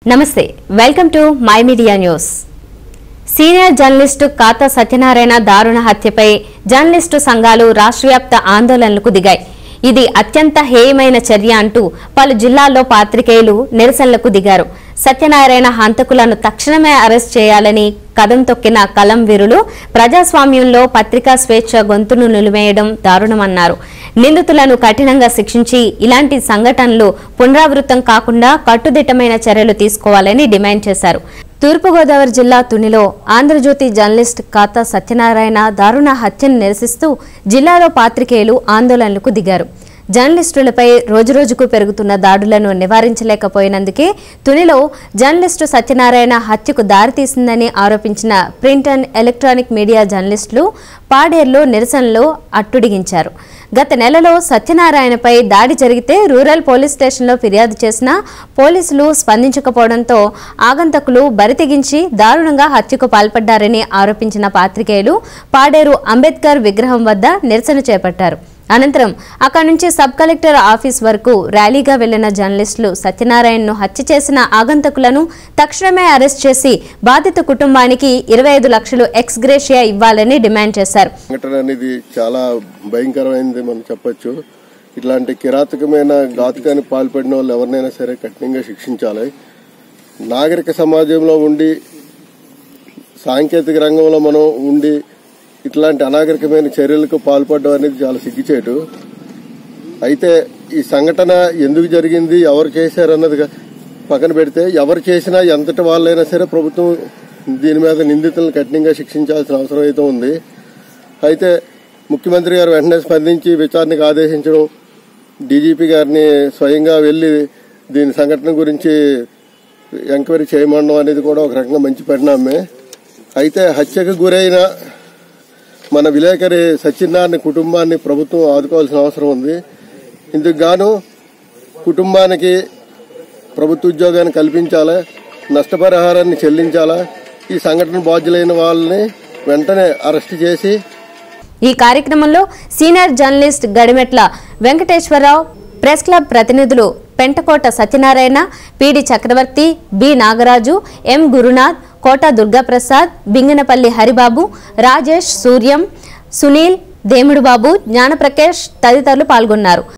నమస్తే welcome to my media news senior journalist Katha Satyanarayana దారుణ హత్యపై journalist సంఘాలు రాష్ట్రవ్యాప్త ఆందోళనలకు దిగాయి ఇది అత్యంత హేయమైన చర్య అంటూ పలు జిల్లాల్లో పాత్రికేయులు నిరసనలకు దిగారు సత్యనారాయణ హంతకులను తక్షణమే అరెస్ట్ చేయాలని కదం తొక్కిన కలం వీరులు ప్రజాస్వామ్యంలో పత్రికా స్వేచ్ఛ గొంతును నిలిమేయడం దారుణమన్నారు నిందితులను కఠినంగా శిక్షించి ఇలాంటి సంఘటనలు పునరావృతం కాకుండా కట్టుదిట్టమైన చర్యలు తీసుకోవాలని డిమాండ్ చేశారు తూర్పుగోదావరి జిల్లా తునిలో ఆంధ్రజ్యోతి జర్నలిస్ట్ కాతా సత్యనారాయణ దారుణ హత్యను నిరసిస్తూ జిల్లాలో పాత్రికేయులు ఆందోళనలకు దిగారు జర్నలిస్టులపై రోజురోజుకు పెరుగుతున్న దాడులను నివారించలేకపోయినందుకే తునిలో జర్నలిస్టు సత్యనారాయణ హత్యకు దారితీసిందని ఆరోపించిన ప్రింట్ అండ్ ఎలక్ట్రానిక్ మీడియా జర్నలిస్టులు పాడేరులో నిరసనలో అట్టుడిగించారు గత నెలలో సత్యనారాయణపై దాడి జరిగితే రూరల్ పోలీస్ స్టేషన్లో ఫిర్యాదు చేసినా పోలీసులు స్పందించకపోవడంతో ఆగంతకులు బరితెగించి దారుణంగా హత్యకు పాల్పడ్డారని ఆరోపించిన పాత్రికేయులు పాడేరు అంబేద్కర్ విగ్రహం వద్ద నిరసన చేపట్టారు అనంతరం అక్కడి నుంచి సబ్ కలెక్టర్ ఆఫీస్ వరకు ర్యాలీగా వెళ్లిన జర్నలిస్టులు సత్యనారాయణను హత్య చేసిన ఆగంతకులను తక్షణమే అరెస్ట్ చేసి బాధిత కుటుంబానికి ఇరవై ఐదు లక్షలు ఎక్స్ గ్రేషియా ఇవ్వాలని డిమాండ్ చేశారు సంఘటన అనేది చాలా భయంకరమైనది మనం చెప్పొచ్చు ఇట్లాంటి కిరాతకమైన ఘాతుకానికి పాల్పడిన వాళ్ళు ఎవరినైనా సరే కఠినంగా శిక్షించాలి నాగరిక సమాజంలో ఉండి సాంకేతిక రంగంలో మనం ఉండి ఇట్లాంటి అనాగరికమైన చర్యలకు పాల్పడడం అనేది చాలా సిగ్గుచేటు అయితే ఈ సంఘటన ఎందుకు జరిగింది ఎవరు చేశారు అన్నది పక్కన పెడితే ఎవరు చేసినా ఎంతటి వాళ్ళైనా సరే ప్రభుత్వం దీని మీద నిందితులను కఠినంగా శిక్షించాల్సిన అవసరం అయితే ఉంది అయితే ముఖ్యమంత్రి గారు వెంటనే స్పందించి విచారణకు ఆదేశించడం డీజీపీ గారిని స్వయంగా వెళ్లి దీని సంఘటన గురించి ఎంక్వైరీ చేయమనడం అనేది కూడా ఒక రకంగా మంచి పరిణామమే అయితే హత్యకు గురైన మన విలేకరి సత్యనారాయణ కుటుంబాన్ని ప్రభుత్వం ఆదుకోవాల్సిన అవసరం ఉంది ఇందుకు గాను కుటుంబానికి ప్రభుత్వ ఉద్యోగాన్ని కల్పించాలా నష్టపరిహారాన్ని చెల్లించాలా ఈ సంఘటన బాధ్యులైన వాళ్ళని వెంటనే అరెస్ట్ చేసి ఈ కార్యక్రమంలో senior journalist Gadimetla Venkateswara Rao press club ప్రతినిధులు Pentakota Satyanarayana PD Chakravarthy B Nagaraju M Gurunath Kota Durgaprasad Binganapalli Haribabu Rajesh Suryam Sunil Demudubabu Gnanaprakash తదితరులు పాల్గొన్నారు